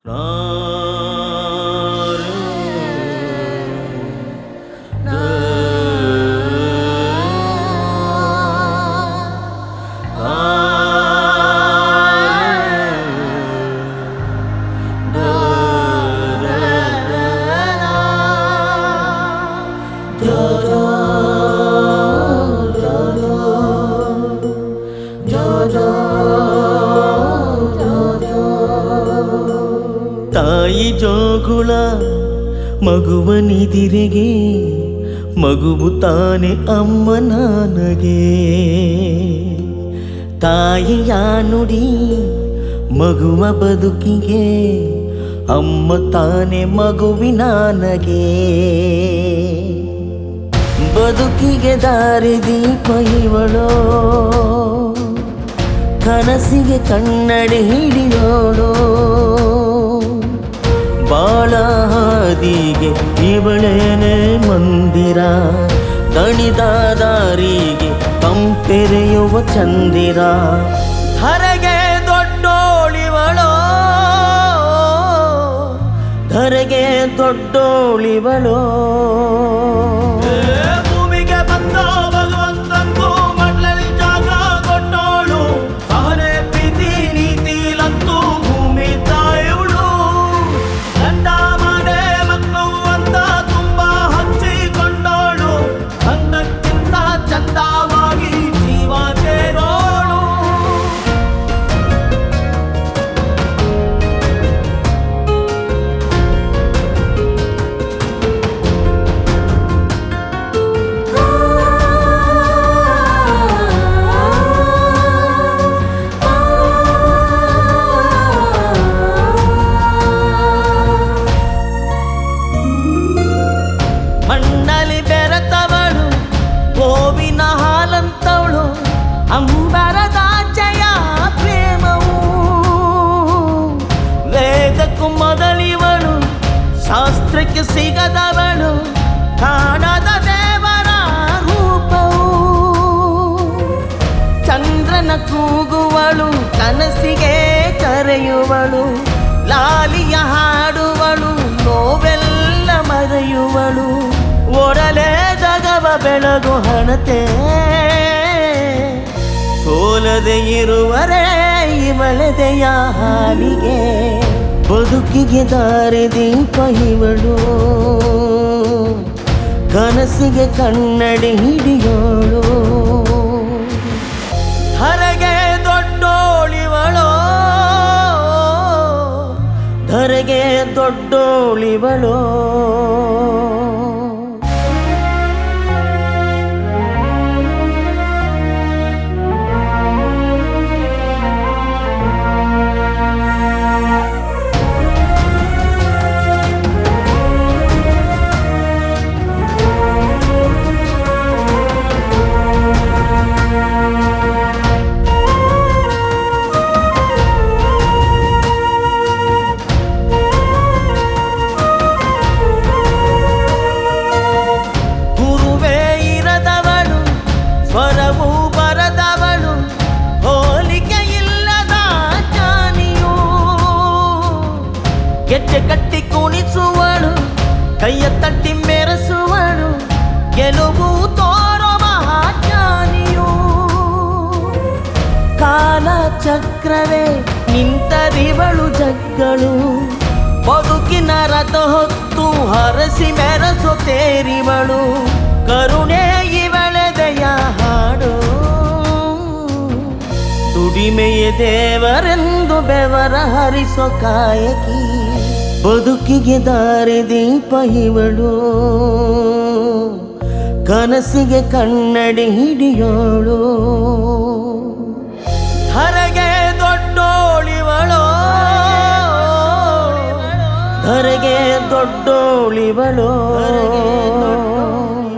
ತಾಯಿ ಜೋಗುಳ ಮಗುವನಿದಿರೆಗೆ ಮಗುವು ತಾನೆ ಅಮ್ಮ ನನಗೆ ತಾಯಿಯ ನುಡಿ ಮಗುವ ಬದುಕಿಗೆ ಅಮ್ಮ ತಾನೆ ಮಗುವಿನ ನನಗೆ ಬದುಕಿಗೆ ದಾರಿ ದೀಪ ಇವಳೋ ಕನಸಿಗೆ ಕನ್ನಡಿ ಹಿಡಿಯೋಳು ಬಾಳ ಹಾದಿಗೆ ಇವಳೇನೆ ಮಂದಿರ ದಣಿದ ದಾರಿಗೆ ಕಂಪೆರೆಯುವ ಚಂದಿರ ಧರೆಗೆ ದೊಡ್ಡೋಳಿವಳೋ ಧರೆಗೆ ದೊಡ್ಡೋಳಿವಳೋ ಭೂಮಿಗೆ ಬಂದ ಭಗವಂತಂಗೂ ಮಣ್ಣಲ್ಲಿ ಜಾಗ ಕೊಟ್ಟೋಳು ಸಹನೆ ಪ್ರೀತಿ ನೀತಿಲಂತೂ ಭೂಮಿ ತಾಯವಳು ಗಂಡ ಮನೆ ಮಕ್ಕಳು ಅಂತ ತುಂಬಾ ಹಚ್ಚಿಕೊಂಡೋಳು ಅಂದಕ್ಕಿಂತ ಚಂದವಾಗಿ ಜೀವ ತೇರೋಳು ಮಣ್ಣಲ್ಲಿ ಬೆರೆತವಳು ಗೋವಿನ ಹಾಲಂತವಳು ಅಂಬರದಾಚೆಯ ಪ್ರೇಮವು ವೇದಕ್ಕೂ ಮೊದಲಿವಳು ಶಾಸ್ತ್ರಕ್ಕೆ ಸಿಗದವಳು ಕಾಣದ ದೇವರ ರೂಪವು ಚಂದ್ರನ ಕೂಗುವಳು ಕನಸಿಗೆ ಕರೆಯುವಳು ಲಾಲಿಯ ಹಾಡುವಳು ನೋವೆಲ್ಲ ಮರೆಯುವಳು ಒಡಲೆ ಜಗವ ಬೆಳಗು ಹಣತೆ ಸೋಲದೆ ಇರುವರೇ ಇವಳದೆಯ ಹಾಲಿಗೆ ಬದುಕಿಗೆ ದಾರಿ ದೀಪ ಇವಳು ಕನಸಿಗೆ ಕನ್ನಡಿ ಹಿಡಿಯೋಳು ಧರೆಗೆ ದೊಡ್ಡೋಳಿವಳೋ ಧರೆಗೆ ದೊಡ್ಡೋಳಿವಳೋ ಗುರುವೇ ಇರದವಳು ಸ್ವರವೂ ಬರದವಳು ಹೋಲಿಕೆ ಇಲ್ಲದ ಜ್ಞಾನಿಯು ಗೆಜ್ಜೆ ಕಟ್ಟಿ ಕುಣಿಸುವಳು ಕೈಯ ತಟ್ಟಿ ಮೆರೆಸುವಳು ಗೆಲುವು ತೋರೋ ಮಹಾಜ್ಞಾನಿಯು ಕಾಲ ಚಕ್ರವೇ ನಿಂತರಿವಳು ಜಗ್ಗಳು ಬದುಕಿನ ರಥ ಹೊತ್ತು ಹರಸಿ ಮೆರಸು ತೇರಿವಳು ಕರುಣೆ ಇವಳೆದೆಯ ಹಾಡು ದುಡಿಮೆಯ ದೇವರೆಂದು ಬೆವರ ಹರಿಸೋ ಕಾಯಕಿ ಬದುಕಿಗೆ ದಾರಿ ದೀಪ ಇವಳು ಕನಸಿಗೆ ಕನ್ನಡಿ ಹಿಡಿಯೋಳು ಧರೆಗೆ ದೊಡ್ಡೋಳಿವಳೋ ಧರೆಗೆ ದೊಡ್ಡೋಳಿವಳೋ